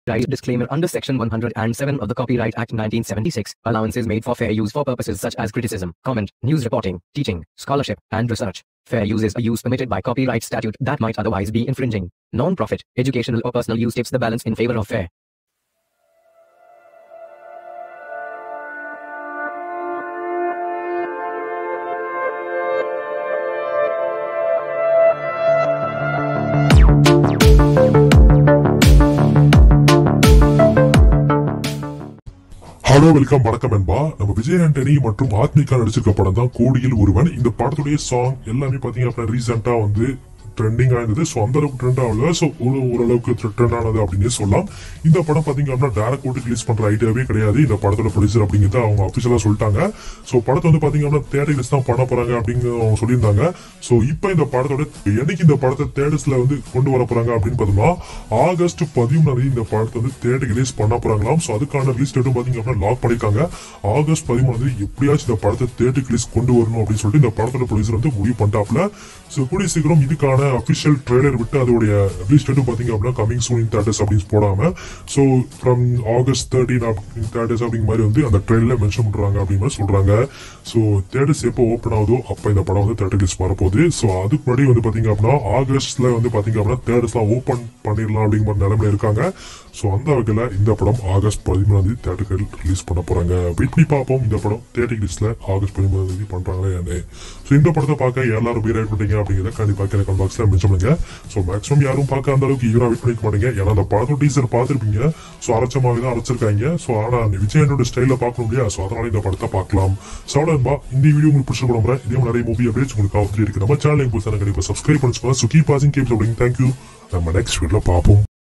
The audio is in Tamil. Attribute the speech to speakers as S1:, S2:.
S1: Right disclaimer under Section 107 of the Copyright Act 1976, allowances made for fair use for purposes such as criticism, comment, news reporting, teaching, scholarship, and research. Fair use is a use permitted by copyright statute that might otherwise be infringing. Non-profit, educational or personal use tips the balance in favor of fair.
S2: Hello welcome வணக்கம் என்பா நம்ம விஜய் ஆண்டனி மற்றும் ஆத்மிகா நடிச்சிருக்க படம் தான் கோடியில் ஒருவன் இந்த படத்துடைய சாங் எல்லாமே பாத்தீங்க அப்படின்னா ரீசெண்டா வந்து ட்ரெண்டிங்கா இருந்தது ஸோ அந்த அளவுக்கு ட்ரெண்ட் ஆகல ஸோ ஒரு ஓரளவுக்கு ட்ரெண்ட் ஆனது அப்படின்னே சொல்லலாம் இந்த படம் பாத்தீங்க அப்படின்னா டேரக்ட் போட்டு ரிலீஸ் பண்ற ஐடியாவே கிடையாது இந்த படத்தோட ப்ரொடியூசர் அப்படிங்கிறத அவங்க அஃபிஷியலா சொல்லிட்டாங்க ஸோ படத்தை வந்து பாத்தீங்க அப்படின்னா தேட்டர்ஸ் தான் பண்ண போறாங்க அப்படிங்க அவங்க சொல்லியிருந்தாங்க ஸோ இப்போ இந்த படத்தோட என்னைக்கு இந்த படத்தை தேட்டர்ஸ்ல வந்து கொண்டு வர போறாங்க அப்படின்னு பார்த்தோம்னா ஆகஸ்ட் பதிமூணாம் தேதி இந்த படத்தை வந்து தேட்டர் ரிலீஸ் பண்ண போறாங்களாம் ஸோ அதுக்கான ரிலீஸ் டேட்டும் பாத்தீங்க அப்படின்னா லாக் பண்ணிருக்காங்க ஆகஸ்ட் பதிமூணாம் தேதி எப்படியாச்சும் இந்த படத்தை தேட்டர் ரிலீஸ் கொண்டு வரணும் அப்படின்னு சொல்லிட்டு இந்த படத்தோட ப்ரொடியூசர் வந்து முடிவு பண்ணிட்டாப்ல ஸோ கூடிய சீக்கிரம் இதுக்கான அபிஷியல் ட்ரெய்லர் விட்டு அதோடைய ரிலீஸ் டேட்டும் பாத்தீங்க அப்படின்னா கமிங் சூன் இன் தேட்டர்ஸ் அப்படின்னு போடாம so from August thirteen in theatres அப்படிங்கிற மாதிரி வந்து அந்த ட்ரெயிலில் மென்ஷன் பண்றாங்க அப்படிங்கிற மாதிரி சொல்றாங்க ஸோ தேட்டர்ஸ் எப்போ ஓப்பன் ஆகுதோ அப்போ இந்த படம் வந்து தேட்டர் ரிலீஸ் வரப்போகுது ஸோ அதுக்கு முன்னாடி வந்து பாத்தீங்க அப்படின்னா ஆகஸ்ட்ல வந்து பாத்தீங்க அப்படின்னா தேட்டர்ஸ்லாம் ஓப்பன் பண்ணிடலாம் அப்படிங்கிற மாதிரி நிலைமையில இருக்காங்க ஸோ அந்த வகையில் இந்த படம் ஆகஸ்ட் பதிமூணாம் தேதி தேட்டர்கள் ரிலீஸ் பண்ண போறாங்க வெயிட் பண்ணி பார்ப்போம் இந்த படம் தேட்டர் ரிலீஸ்ல ஆகஸ்ட் பதிமூணாம் தேதி பண்றாங்களே என்ன ஸோ இந்த படத்தை பார்க்க எல்லாரும் பேர் பண்றீங்க அப்படிங்கிறத கண்டிப்பாக எனக்கு பாக்ஸ்ல மென்ஷன் பண்ணுங்க ஸோ மேக்ஸிமம் யாரும் பார்க்க அந்த அளவுக்கு ஈவரா வெயிட் பண்ணிக்க மாட்டீங்க ஏன்னா அந்த படத்தோட டீசர் பார்த்துருப்பீங்க ஸோ அரைச்சமாவே தான் அரைச்சிருக்காங்க ஸோ ஆனா விஜயனோட ஸ்டைல பார்க்கணும் இல்லையா ஸோ அதனால இந்த படத்தை பார்க்கலாம் சவுடன்பா இந்த வீடியோ உங்களுக்கு பிடிச்ச படம் இதே மாதிரி நிறைய மூவி அப்டேட்ஸ் உங்களுக்கு ஆஃபர் இருக்கு நம்ம சேனலுக்கு புதுசாக கண்டிப்பாக சப்ஸ்கிரைப் பண்ணிச்சுக்கோங்க ஸோ கீப் வாசிங் கீப் அப்படிங்க தேங்க்யூ நம்ம நெக்ஸ்ட் வீடியோல பார்ப்போம்